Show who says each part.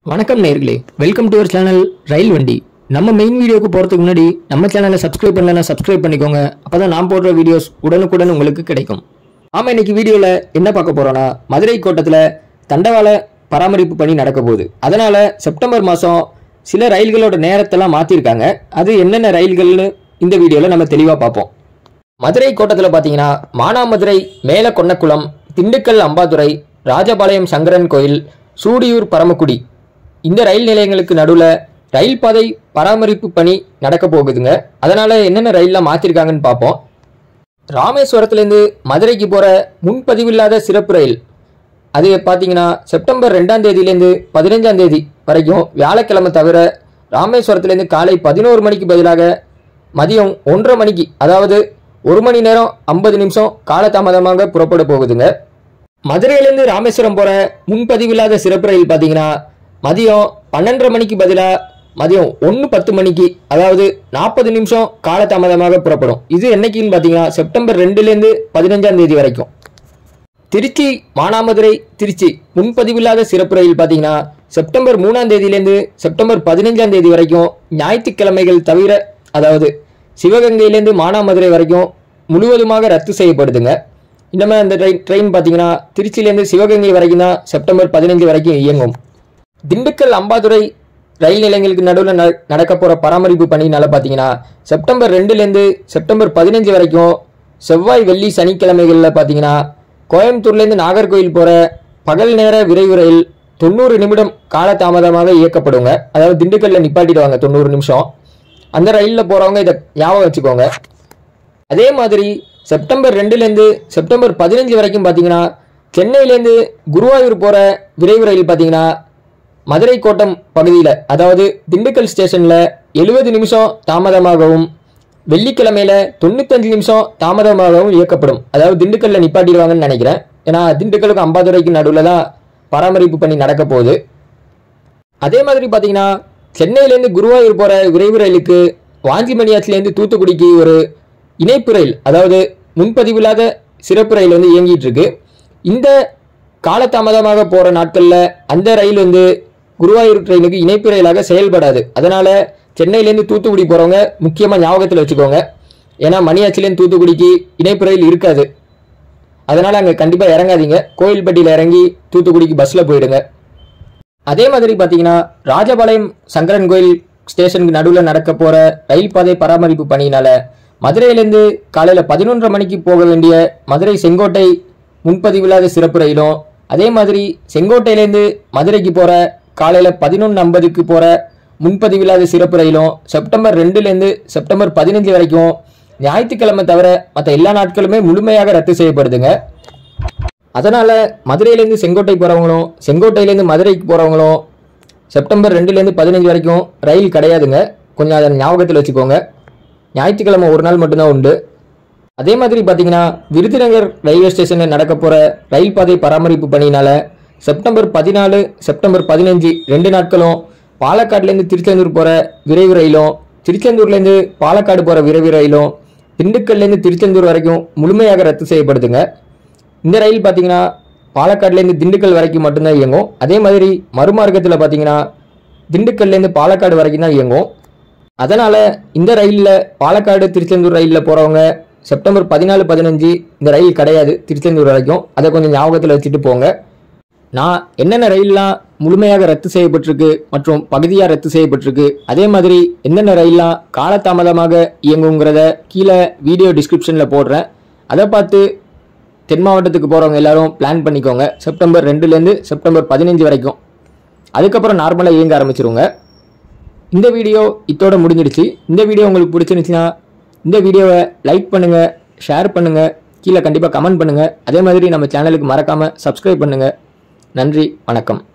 Speaker 1: வணக்கம் நேர்களே welcome to our channel ரயில் வண்டி நம்ம மெயின் வீடியோக்கு போகிறதுக்கு முன்னாடி நம்ம சேனலை சப்ஸ்கிரைப் பண்ணலன்னா சப்ஸ்கிரைப் பண்ணிக்கோங்க அப்போ தான் நான் போடுற வீடியோஸ் உடனுக்குடன் உங்களுக்கு கிடைக்கும் ஆமாம் இன்னைக்கு வீடியோவில் என்ன பார்க்க போகிறோன்னா மதுரை கோட்டத்தில் தண்டவாள பராமரிப்பு பணி நடக்க போகுது அதனால் செப்டம்பர் மாதம் சில ரயில்களோட நேரத்தெல்லாம் மாற்றிருக்காங்க அது என்னென்ன ரயில்கள்னு இந்த வீடியோவில் நம்ம தெளிவாக பார்ப்போம் மதுரை கோட்டத்தில் பார்த்தீங்கன்னா மானாமதுரை மேல கொன்னக்குளம் திண்டுக்கல் அம்பாதுரை ராஜபாளையம் சங்கரன் கோயில் சூடியூர் பரமக்குடி இந்த ரயில் நிலையங்களுக்கு நடுவில் ரயில் பாதை பராமரிப்பு பணி நடக்க போகுதுங்க அதனால என்னென்ன ரயில்லாம் மாற்றிருக்காங்கன்னு பார்ப்போம் ராமேஸ்வரத்துலேருந்து மதுரைக்கு போகிற முன்பதிவில்லாத சிறப்பு ரயில் அது பார்த்தீங்கன்னா செப்டம்பர் ரெண்டாம் தேதியிலேருந்து பதினஞ்சாம் தேதி வரைக்கும் வியாழக்கிழமை தவிர ராமேஸ்வரத்துலேருந்து காலை பதினோரு மணிக்கு பதிலாக மதியம் ஒன்றரை மணிக்கு அதாவது ஒரு மணி நேரம் ஐம்பது நிமிஷம் காலதாமதமாக புறப்பட போகுதுங்க மதுரையிலேருந்து ராமேஸ்வரம் போகிற முன்பதிவில்லாத சிறப்பு ரயில் பார்த்தீங்கன்னா மதியம் பன்னெண்டரை மணிக்கு பதிலாக மதியம் ஒன்று பத்து மணிக்கு அதாவது நாற்பது நிமிஷம் காலதாமதமாக புறப்படும் இது என்னைக்குன்னு பார்த்தீங்கன்னா செப்டம்பர் ரெண்டுலேருந்து பதினஞ்சாம் தேதி வரைக்கும் திருச்சி மானாமதுரை திருச்சி முன்பதிவில்லாத சிறப்பு ரயில் பார்த்தீங்கன்னா செப்டம்பர் மூணாம் தேதியிலேருந்து செப்டம்பர் பதினஞ்சாம் தேதி வரைக்கும் ஞாயிற்றுக்கிழமைகள் தவிர அதாவது சிவகங்கையிலேருந்து மானாமதுரை வரைக்கும் முழுவதுமாக ரத்து செய்யப்படுதுங்க இந்த மாதிரி அந்த ட்ரெயின் ட்ரெயின் பார்த்தீங்கன்னா திருச்சியிலேருந்து சிவகங்கை வரைக்கும் தான் செப்டம்பர் பதினஞ்சு வரைக்கும் இயங்கும் திண்டுக்கல் அம்பாதுரை ரயில் நிலையங்களுக்கு நடுவில் நடக்க போகிற பராமரிப்பு பணினால பார்த்தீங்கன்னா செப்டம்பர் ரெண்டுலேருந்து செப்டம்பர் பதினஞ்சு வரைக்கும் செவ்வாய் வெள்ளி சனிக்கிழமைகளில் பார்த்தீங்கன்னா கோயம்புத்தூர்லேருந்து நாகர்கோயில் போகிற பகல் நேர விரைவு ரயில் தொண்ணூறு நிமிடம் காலதாமதமாக இயக்கப்படுங்க அதாவது திண்டுக்கல்ல நிப்பாட்டிடுவாங்க தொண்ணூறு நிமிஷம் அந்த ரயிலில் போகிறவங்க இதை ஞாபகம் வச்சுக்கோங்க அதே மாதிரி செப்டம்பர் ரெண்டுலேருந்து செப்டம்பர் பதினஞ்சு வரைக்கும் பார்த்தீங்கன்னா சென்னையிலேருந்து குருவாயூர் போகிற விரைவு ரயில் பார்த்தீங்கன்னா மதுரை கோட்டம் பகுதியில் அதாவது திண்டுக்கல் ஸ்டேஷனில் எழுபது நிமிஷம் தாமதமாகவும் வெள்ளிக்கிழமையில தொண்ணூத்தஞ்சு நிமிஷம் தாமதமாகவும் இயக்கப்படும் அதாவது திண்டுக்கல்ல நிப்பாட்டிடுவாங்கன்னு நினைக்கிறேன் ஏன்னா திண்டுக்கலுக்கும் அம்பாதுரைக்கு நடுவில் தான் பராமரிப்பு பண்ணி நடக்க போகுது அதே மாதிரி பார்த்தீங்கன்னா சென்னையிலேருந்து குருவாயூர் போகிற விரைவு ரயிலுக்கு வாஞ்சிமணியாச்சிலேருந்து தூத்துக்குடிக்கு ஒரு இணைப்பு ரயில் அதாவது முன்பதிவில்லாத சிறப்பு ரயில் வந்து இயங்கிட்டு இருக்கு இந்த காலதாமதமாக போகிற நாட்களில் அந்த ரயில் வந்து குருவாயூர் ட்ரெயினுக்கு இணைப்பு ரயிலாக செயல்படாது அதனால சென்னையிலேருந்து தூத்துக்குடி போகிறவங்க முக்கியமாக ஞாபகத்தில் வச்சுக்கோங்க ஏன்னா மணியாச்சிலேருந்து தூத்துக்குடிக்கு இணைப்பு ரயில் இருக்காது அதனால் அங்கே கண்டிப்பாக இறங்காதீங்க கோயில்பட்டியில் இறங்கி தூத்துக்குடிக்கு பஸ்ஸில் போயிடுங்க அதே மாதிரி பார்த்தீங்கன்னா ராஜபாளையம் சங்கரன் கோயில் ஸ்டேஷனுக்கு நடுவில் நடக்க போகிற ரயில் பாதை பராமரிப்பு பணியினால மதுரையிலேருந்து காலையில் பதினொன்றரை மணிக்கு போக வேண்டிய மதுரை செங்கோட்டை முன்பதிவில்லாத சிறப்பு ரயிலும் அதே மாதிரி செங்கோட்டையிலேருந்து மதுரைக்கு போகிற காலையில் பதினொன்று ஐம்பதுக்கு போகிற முன்பதிவில்லாத சிறப்பு ரயிலும் செப்டம்பர் ரெண்டுலேருந்து செப்டம்பர் பதினஞ்சு வரைக்கும் ஞாயிற்றுக்கிழமை தவிர மற்ற எல்லா நாட்களுமே முழுமையாக ரத்து செய்யப்படுதுங்க அதனால் மதுரையிலேருந்து செங்கோட்டை போகிறவங்களும் செங்கோட்டையிலேருந்து மதுரைக்கு போகிறவங்களும் செப்டம்பர் ரெண்டுலேருந்து பதினஞ்சு வரைக்கும் ரயில் கிடையாதுங்க கொஞ்சம் அதை ஞாபகத்தில் வச்சுக்கோங்க ஞாயிற்றுக்கிழமை ஒரு நாள் மட்டும்தான் உண்டு அதே மாதிரி பார்த்தீங்கன்னா விருதுநகர் ரயில்வே ஸ்டேஷனில் நடக்க போகிற ரயில் பாதை பராமரிப்பு பணியினால செப்டம்பர் பதினாலு செப்டம்பர் பதினஞ்சு ரெண்டு நாட்களும் பாலக்காடுலேருந்து திருச்செந்தூர் போகிற விரைவு ரயிலும் திருச்செந்தூர்லேருந்து பாலக்காடு போகிற விரைவு ரயிலும் திண்டுக்கல்லேருந்து திருச்செந்தூர் வரைக்கும் முழுமையாக ரத்து செய்யப்படுதுங்க இந்த ரயில் பார்த்தீங்கன்னா பாலக்காடுலேருந்து திண்டுக்கல் வரைக்கும் மட்டும்தான் இயங்கும் அதே மாதிரி மறுமார்க்கத்தில் பார்த்தீங்கன்னா திண்டுக்கல்லேருந்து பாலக்காடு வரைக்கும் தான் இயங்கும் அதனால் இந்த ரயிலில் பாலக்காடு திருச்செந்தூர் ரயிலில் போகிறவங்க செப்டம்பர் பதினாலு பதினஞ்சு இந்த ரயில் கிடையாது திருச்செந்தூர் வரைக்கும் அதை கொஞ்சம் ஞாபகத்தில் வச்சுட்டு போங்க நான் என்னென்ன ரயில்லாம் முழுமையாக ரத்து செய்யப்பட்டிருக்கு மற்றும் பகுதியாக ரத்து செய்யப்பட்டிருக்கு அதே மாதிரி என்னென்ன ரயில்லாம் காலதாமதமாக இயங்குங்கிறத கீழே வீடியோ டிஸ்கிரிப்ஷனில் போடுறேன் அதை பார்த்து தென் மாவட்டத்துக்கு போகிறவங்க எல்லாரும் பிளான் பண்ணிக்கோங்க செப்டம்பர் ரெண்டுலேருந்து செப்டம்பர் பதினஞ்சு வரைக்கும் அதுக்கப்புறம் நார்மலாக இயங்க ஆரம்பிச்சிருங்க இந்த வீடியோ இத்தோட முடிஞ்சிடுச்சு இந்த வீடியோ உங்களுக்கு பிடிச்சிருந்துச்சுன்னா இந்த வீடியோவை லைக் பண்ணுங்கள் ஷேர் பண்ணுங்கள் கீழே கண்டிப்பாக கமெண்ட் பண்ணுங்கள் அதே மாதிரி நம்ம சேனலுக்கு மறக்காமல் சப்ஸ்கிரைப் பண்ணுங்கள் நன்றி வணக்கம்